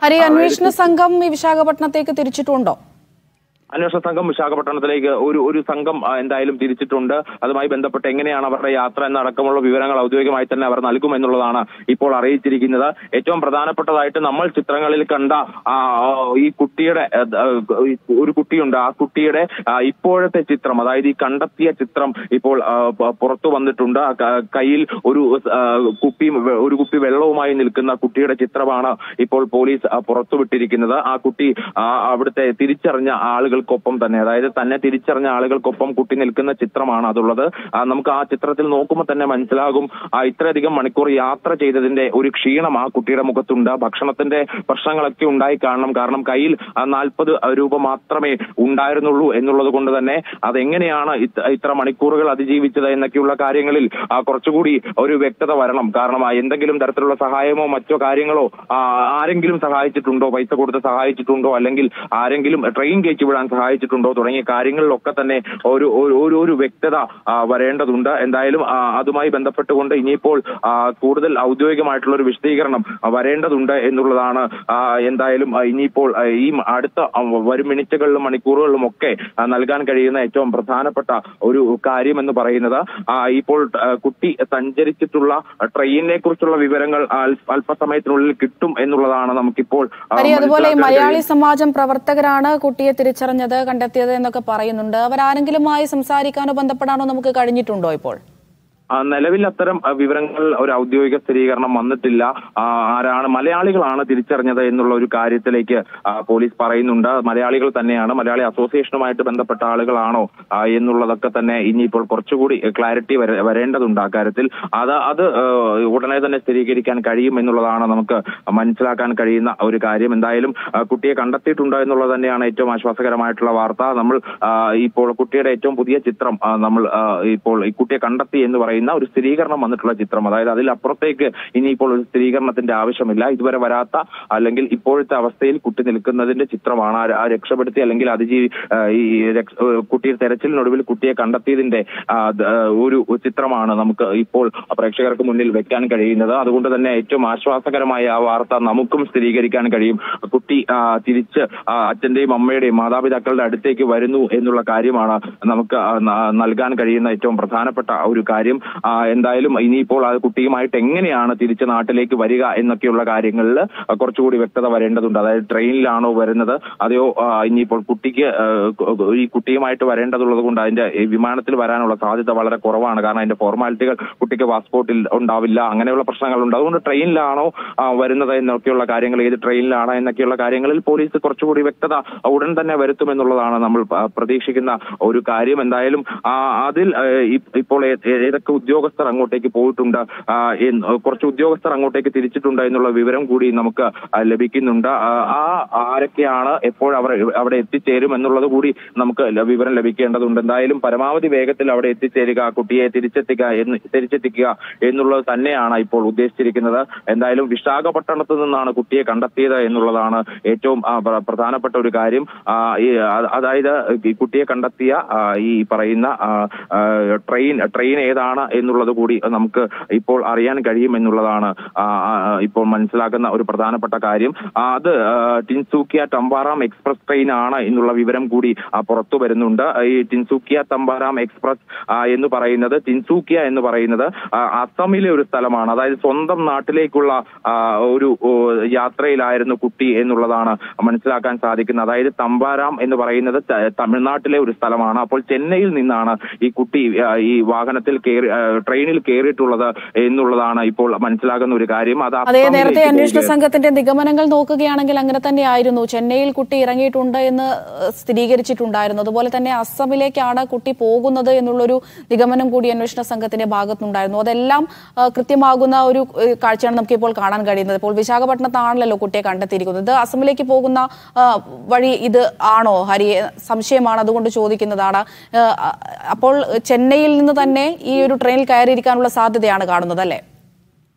ഹരി അതായത് അന്വേഷണ സംഘം ഈ വിശാഖപട്ടണത്തേക്ക് തിരിച്ചിട്ടുണ്ടോ അന്വേഷണ സംഘം വിശാഖപട്ടണത്തിലേക്ക് ഒരു ഒരു സംഘം ആ, എന്തായാലും തിരിച്ചിട്ടുണ്ട് അതുമായി ബന്ധപ്പെട്ട് എങ്ങനെയാണ് അവരുടെ യാത്ര എന്നടക്കമുള്ള വിവരങ്ങൾ ഔദ്യോഗികമായി തന്നെ അവർ നൽകുമെന്നുള്ളതാണ് ഇപ്പോൾ അറിയിച്ചിരിക്കുന്നത് ഏറ്റവും പ്രധാനപ്പെട്ടതായിട്ട് നമ്മൾ ചിത്രങ്ങളിൽ കണ്ട ആ, ഈ കുട്ടിയുടെ ആ, ആ, ഒരു കുട്ടിയുണ്ട് ആ കുട്ടിയുടെ ആ, ഇപ്പോഴത്തെ ചിത്രം അതായത് ഈ കണ്ടെത്തിയ ചിത്രം ഇപ്പോൾ ആ, പ- പുറത്തു വന്നിട്ടുണ്ട് ആ ക- കയ്യിൽ ഒരു ആ, കുപ്പി ഒരു കുപ്പി വെള്ളവുമായി നിൽക്കുന്ന കുട്ടിയുടെ ചിത്രമാണ് ഇപ്പോൾ പോലീസ് ആ, പുറത്തുവിട്ടിരിക്കുന്നത് ആ കുട്ടി ആ, അവിടുത്തെ തിരിച്ചറിഞ്ഞ ആളുകൾക്കൊപ്പം തന്നെ അതായത് തന്നെ തിരിച്ചറിഞ്ഞ ആളുകൾക്കൊപ്പം കുട്ടി നിൽക്കുന്ന ചിത്രമാണ് അതുള്ളത് ആ, നമുക്ക് ആ ചിത്രത്തിൽ നോക്കുമ്പോൾ തന്നെ മനസ്സിലാകും ആ ഇത്രയധികം മണിക്കൂർ യാത്ര ചെയ്തതിന്റെ ഒരു ക്ഷീണം ആ കുട്ടിയുടെ മുഖത്തുണ്ട് ഭക്ഷണത്തിന്റെ പ്രശ്നങ്ങളൊക്കെ ഉണ്ടായി കാണണം കാരണം കയ്യിൽ നാൽപ്പത് രൂപ മാത്രമേ ഉണ്ടായിരുന്നുള്ളൂ എന്നുള്ളത് കൊണ്ട് തന്നെ അതെങ്ങനെയാണ് ഇത്- ഇത്ര മണിക്കൂറുകൾ അതിജീവിച്ചത് എന്നൊക്കെയുള്ള കാര്യങ്ങളിൽ ആ, കുറച്ചുകൂടി ഒരു വ്യക്തത വരണം കാരണം ആ, എന്തെങ്കിലും തരത്തിലുള്ള സഹായമോ മറ്റോ കാര്യങ്ങളോ ആ, ആരെങ്കിലും സഹായിച്ചിട്ടുണ്ടോ പൈസ കൊടുത്ത് സഹായിച്ചിട്ടുണ്ടോ അല്ലെങ്കിൽ ആരെങ്കിലും ട്രെയിൻ കയറ്റി വിടാൻ സഹായിച്ചിട്ടുണ്ടോ തുടങ്ങിയ കാര്യങ്ങളിലൊക്കെ തന്നെ ഒരു ഒരു- ഒരു ഒരു വ്യക്തത ആ, വരേണ്ടതുണ്ട് എന്തായാലും ആ, അതുമായി ബന്ധപ്പെട്ടുകൊണ്ട് ഇനിയിപ്പോൾ ആ, കൂടുതൽ ഔദ്യോഗികമായിട്ടുള്ള ഒരു വിശദീകരണം ആ, വരേണ്ടതുണ്ട് എന്നുള്ളതാണ് ആ, എന്തായാലും ആ, ഇനിയിപ്പോൾ ആ, ഈ അടുത്ത ആ, വരും മിനിറ്റുകളിലും മണിക്കൂറുകളിലും ഒക്കെ ആ, നൽകാൻ കഴിയുന്ന ഏറ്റവും പ്രധാനപ്പെട്ട ഒരു കാര്യം എന്ന് പറയുന്നത് ആ, ഇപ്പോൾ ആ, കുട്ടി സഞ്ചരിച്ചിട്ടുള്ള ട്രെയിനിനെ കുറിച്ചുള്ള വിവരങ്ങൾ അൽ- അല്പസമയത്തിനുള്ളിൽ കിട്ടും എന്നുള്ളതാണ് നമുക്കിപ്പോൾ ആ, ഹരി അതുപോലെ ഈ മനസ്സിലാക്കാൻ മലയാളി സമാജം പ്രവർത്തകരാണ് കുട്ടിയെ തിരിച്ചറിഞ്ഞത് കണ്ടെത്തിയത് എന്നൊക്കെ പറയുന്നുണ്ട് അവരാരെങ്കിലുമായി സംസാരിക്കാനോ ബന്ധപ്പെടാനോ നമുക്ക് കഴിഞ്ഞിട്ടുണ്ടോ ഇപ്പോൾ ആ, നിലവിൽ അത്തരം ആ, വിവരങ്ങൾ ഒരു ഔദ്യോഗിക സ്ഥിരീകരണം വന്നിട്ടില്ല ആ, ആരാണ് മലയാളികളാണ് തിരിച്ചറിഞ്ഞത് എന്നുള്ള ഒരു കാര്യത്തിലേക്ക് ആ, പോലീസ് പറയുന്നുണ്ട് മലയാളികൾ തന്നെയാണ് മലയാളി അസോസിയേഷനുമായിട്ട് ബന്ധപ്പെട്ട ആളുകളാണോ ആ, എന്നുള്ളതൊക്കെ തന്നെ ഇനിയിപ്പോൾ കുറച്ചുകൂടി ക്ലാരിറ്റി വരേണ്ടതുണ്ട് ആ കാര്യത്തിൽ അത് അത് ആ, ഉടനെ തന്നെ സ്ഥിരീകരിക്കാൻ കഴിയും എന്നുള്ളതാണ് നമുക്ക് മനസ്സിലാക്കാൻ കഴിയുന്ന ഒരു കാര്യം എന്തായാലും ആ, കുട്ടിയെ കണ്ടെത്തിയിട്ടുണ്ടോ എന്നുള്ളത് തന്നെയാണ് ഏറ്റവും ആശ്വാസകരമായിട്ടുള്ള വാർത്ത നമ്മൾ ആ, ഇപ്പോൾ കുട്ടിയുടെ ഏറ്റവും പുതിയ ചിത്രം ആ, നമ്മൾ ആ, ഇപ്പോൾ ഈ കുട്ടിയെ കണ്ടെത്തി എന്ന് പറയുന്ന ഒരു സ്ഥിരീകരണം വന്നിട്ടുള്ള ചിത്രം അതായത് അതിലപ്പുറത്തേക്ക് ഇനിയിപ്പോൾ ഒരു സ്ഥിരീകരണത്തിന്റെ ആവശ്യമില്ല ഇതുവരെ വരാത്ത അല്ലെങ്കിൽ ഇപ്പോഴത്തെ അവസ്ഥയിൽ കുട്ടി നിൽക്കുന്നതിന്റെ ചിത്രമാണ് ആ- ആ രക്ഷപ്പെടുത്തി അല്ലെങ്കിൽ അതിജീവി ആ, ഈ രക്ഷ- ഏ, കുട്ടിയെ തെരച്ചിലിനൊടുവിൽ കുട്ടിയെ കണ്ടെത്തിയതിന്റെ ആ, ദ- ആ, ഒരു ചിത്രമാണ് നമുക്ക് ഇപ്പോൾ പ്രേക്ഷകർക്ക് മുന്നിൽ വെക്കാൻ കഴിയുന്നത് അതുകൊണ്ട് തന്നെ ഏറ്റവും ആശ്വാസകരമായ ആ വാർത്ത നമുക്കും സ്ഥിരീകരിക്കാൻ കഴിയും കുട്ടി ആ, തിരിച്ച് ആ, അച്ഛന്റെയും അമ്മയുടെയും മാതാപിതാക്കളുടെ അടുത്തേക്ക് വരുന്നു എന്നുള്ള കാര്യമാണ് നമുക്ക് ആ, ന- നൽകാൻ കഴിയുന്ന ഏറ്റവും പ്രധാനപ്പെട്ട ഒരു കാര്യം ആ, എന്തായാലും ഇനിയിപ്പോൾ ആ കുട്ടിയുമായിട്ട് എങ്ങനെയാണ് തിരിച്ച് നാട്ടിലേക്ക് വരിക എന്നൊക്കെയുള്ള കാര്യങ്ങളിൽ കുറച്ചുകൂടി വ്യക്തത വരേണ്ടതുണ്ട് അതായത് ട്രെയിനിലാണോ വരുന്നത് അതെയോ ആ, ഇനിയിപ്പോൾ കുട്ടിക്ക് ആ, ഈ കുട്ടിയുമായിട്ട് വരേണ്ടതുള്ളത് കൊണ്ട് അതിന്റെ ഈ വിമാനത്തിൽ വരാനുള്ള സാധ്യത വളരെ കുറവാണ് കാരണം അതിന്റെ ഫോർമാലിറ്റികൾ കുട്ടിക്ക് പാസ്പോർട്ടിൽ ഉണ്ടാവില്ല അങ്ങനെയുള്ള പ്രശ്നങ്ങളുണ്ട് അതുകൊണ്ട് ട്രെയിനിലാണോ ആ, വരുന്നത് എന്നൊക്കെയുള്ള കാര്യങ്ങൾ ഏത് ട്രെയിനിലാണ് എന്നൊക്കെയുള്ള കാര്യങ്ങളിൽ പോലീസ് കുറച്ചുകൂടി വ്യക്തത ഉടൻ തന്നെ വരുത്തുമെന്നുള്ളതാണ് നമ്മൾ പ- പ്രതീക്ഷിക്കുന്ന ഒരു കാര്യം എന്തായാലും ആ, അതിൽ ആ, ഇ- ഇപ്പോൾ ഏ- ഏതൊക്കെ ഉദ്യോഗസ്ഥർ അങ്ങോട്ടേക്ക് പോയിട്ടുണ്ട് ആ, എന്ന് കുറച്ച് ഉദ്യോഗസ്ഥർ അങ്ങോട്ടേക്ക് തിരിച്ചിട്ടുണ്ട് എന്നുള്ള വിവരം കൂടി നമുക്ക് ആ, ലഭിക്കുന്നുണ്ട് ആ, ആ ആരൊക്കെയാണ് എപ്പോൾ അവർ അവിടെ എത്തിച്ചേരും എന്നുള്ളത് കൂടി നമുക്ക് ല- വിവരം ലഭിക്കേണ്ടതുണ്ട് എന്തായാലും പരമാവധി വേഗത്തിൽ അവിടെ എത്തിച്ചേരുക ആ കുട്ടിയെ തിരിച്ചെത്തിക്കുക എന്ന് തിരിച്ചെത്തിക്കുക എന്നുള്ളത് തന്നെയാണ് ഇപ്പോൾ ഉദ്ദേശിച്ചിരിക്കുന്നത് എന്തായാലും വിശാഖപട്ടണത്ത് നിന്നാണ് കുട്ടിയെ കണ്ടെത്തിയത് എന്നുള്ളതാണ് ഏറ്റവും ആ, പ്ര- പ്രധാനപ്പെട്ട ഒരു കാര്യം ആ, ഈ അ- അതായത് ഈ കുട്ടിയെ കണ്ടെത്തിയ ആ, ഈ പറയുന്ന ആ, ആ, ട്രെയിൻ ട്രെയിൻ ഏതാണ് എന്നുള്ളത് കൂടി നമുക്ക് ഇപ്പോൾ അറിയാൻ കഴിയും എന്നുള്ളതാണ് ആ, ആ, ഇപ്പോൾ മനസ്സിലാക്കുന്ന ഒരു പ്രധാനപ്പെട്ട കാര്യം ആ, അത് ആ, ടിൻസൂക്കിയ ടമ്പാറാം എക്സ്പ്രസ് ട്രെയിൻ ആണ് എന്നുള്ള വിവരം കൂടി ആ, പുറത്തു വരുന്നുണ്ട് ഈ ടിൻസൂക്കിയ തമ്പാറാം എക്സ്പ്രസ് ആ, എന്ന് പറയുന്നത് ടിൻസൂക്കിയ എന്ന് പറയുന്നത് ആ, അസമിലെ ഒരു സ്ഥലമാണ് അതായത് സ്വന്തം നാട്ടിലേക്കുള്ള ആ, ഒരു ഓ, യാത്രയിലായിരുന്നു കുട്ടി എന്നുള്ളതാണ് മനസ്സിലാക്കാൻ സാധിക്കുന്നത് അതായത് തമ്പാരാം എന്ന് പറയുന്നത് ത- തമിഴ്നാട്ടിലെ ഒരു സ്ഥലമാണ് അപ്പോൾ ചെന്നൈയിൽ നിന്നാണ് ഈ കുട്ടി ആ, ഈ വാഹനത്തിൽ കയറി ആ, ട്രെയിനിൽ കയറിയിട്ടുള്ളത് എന്നുള്ളതാണ് ഇപ്പോൾ മനസ്സിലാകുന്ന ഒരു കാര്യം അത് അതേ നേരത്തെ അസമിലേക്ക് അന്വേഷണ പോവുകയാണ്. സംഘത്തിന്റെ നിഗമനങ്ങൾ നോക്കുകയാണെങ്കിൽ അങ്ങനെ തന്നെയായിരുന്നു ചെന്നൈയിൽ കുട്ടി ഇറങ്ങിയിട്ടുണ്ട് എന്ന് ഏഹ്, സ്ഥിരീകരിച്ചിട്ടുണ്ടായിരുന്നു അതുപോലെ തന്നെ അസമിലേക്കാണ് കുട്ടി പോകുന്നത് എന്നുള്ളൊരു നിഗമനം കൂടി അന്വേഷണ സംഘത്തിന്റെ ഭാഗത്തുനിന്നുണ്ടായിരുന്നു അതെല്ലാം ആ, കൃത്യമാകുന്ന ഒരു ഏഹ്, കാഴ്ചയാണ് നമുക്ക് ഇപ്പോൾ കാണാൻ കഴിയുന്നത് ഇപ്പോൾ വിശാഖപട്ടണത്താണല്ലോ കുട്ടിയെ കണ്ടെത്തിയിരിക്കുന്നത് ഇത് അസമിലേക്ക് പോകുന്ന ആ, വഴി ഇത് ആണോ ഹരി സംശയമാണ് അതുകൊണ്ട് ചോദിക്കുന്നതാണ് ഏഹ്, അപ്പോൾ ചെന്നൈയിൽ നിന്ന് തന്നെ ഈ ഒരു ട്രെയിനിൽ കയറിയിരിക്കാനുള്ള സാധ്യതയാണ് കാണുന്നത് അല്ലേ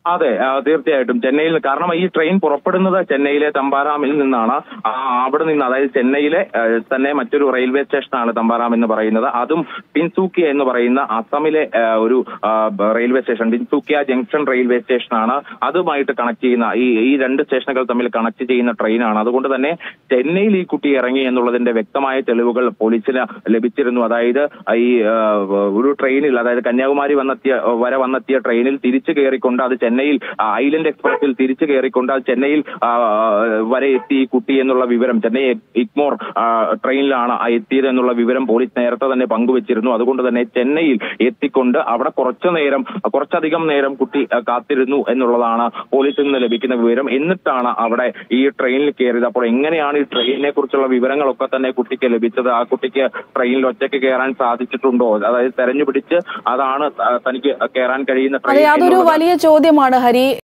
അതെ ആ, തീർച്ചയായിട്ടും ചെന്നൈയിൽ കാരണം ഈ ട്രെയിൻ പുറപ്പെടുന്നത് ചെന്നൈയിലെ തമ്പാറാമിൽ നിന്നാണ് ആ, അവിടെ നിന്ന് അതായത് ചെന്നൈയിലെ ആ, തന്നെ മറ്റൊരു റെയിൽവേ സ്റ്റേഷനാണ് തമ്പാറാം എന്ന് പറയുന്നത് അതും പിൻസൂക്കിയ എന്ന് പറയുന്ന അസമിലെ ആ, ഒരു ആ, ബ- railway station Tinsukia junction railway സ്റ്റേഷനാണ് അതുമായിട്ട് കണക്ട് ചെയ്യുന്ന ഈ ഈ രണ്ട് സ്റ്റേഷനുകൾ തമ്മിൽ കണക്ട് ചെയ്യുന്ന ട്രെയിനാണ് അതുകൊണ്ട് തന്നെ ചെന്നൈയിൽ ഈ കുട്ടി ഇറങ്ങി എന്നുള്ളതിന്റെ വ്യക്തമായ തെളിവുകൾ പോലീസിന് ലഭിച്ചിരുന്നു അതായത് ഈ ആ, ഒരു ട്രെയിനിൽ അതായത് കന്യാകുമാരി വന്നെത്തിയ വരെ വന്നെത്തിയ ട്രെയിനിൽ തിരിച്ചു കയറിക്കൊണ്ട് അത് ചെന്നൈയിൽ ആ, ഐലൻഡ് എക്സ്പ്രസിൽ തിരിച്ചു കയറിക്കൊണ്ട് അത് ചെന്നൈയിൽ ആ, വരെ എത്തി ഈ കുട്ടി എന്നുള്ള വിവരം ചെന്നൈ ഇഗ്മോർ ആ, ട്രെയിനിലാണ് ആ എത്തിയത് എന്നുള്ള വിവരം പോലീസ് നേരത്തെ തന്നെ പങ്കുവച്ചിരുന്നു അതുകൊണ്ട് തന്നെ ചെന്നൈയിൽ എത്തിക്കൊണ്ട് അവിടെ കുറച്ചു നേരം കുറച്ചധികം നേരം കുട്ടി ആ, കാത്തിരുന്നു എന്നുള്ളതാണ് പോലീസിൽ നിന്ന് ലഭിക്കുന്ന വിവരം എന്നിട്ടാണ് അവിടെ ഈ ട്രെയിനിൽ കയറിയത് അപ്പോൾ എങ്ങനെയാണ് ഈ ട്രെയിനിനെ കുറിച്ചുള്ള വിവരങ്ങളൊക്കെ തന്നെ കുട്ടിക്ക് ലഭിച്ചത് ആ കുട്ടിക്ക് ട്രെയിനിൽ ഒറ്റയ്ക്ക് കയറാൻ സാധിച്ചിട്ടുണ്ടോ അതായത് തെരഞ്ഞുപിടിച്ച് അതാണ് ത- തനിക്ക് കയറാൻ കഴിയുന്ന അതെ ട്രെയിൻ അതൊരു എന്നുള്ളത് വലിയ ചോദ്യമാണ് ഹരി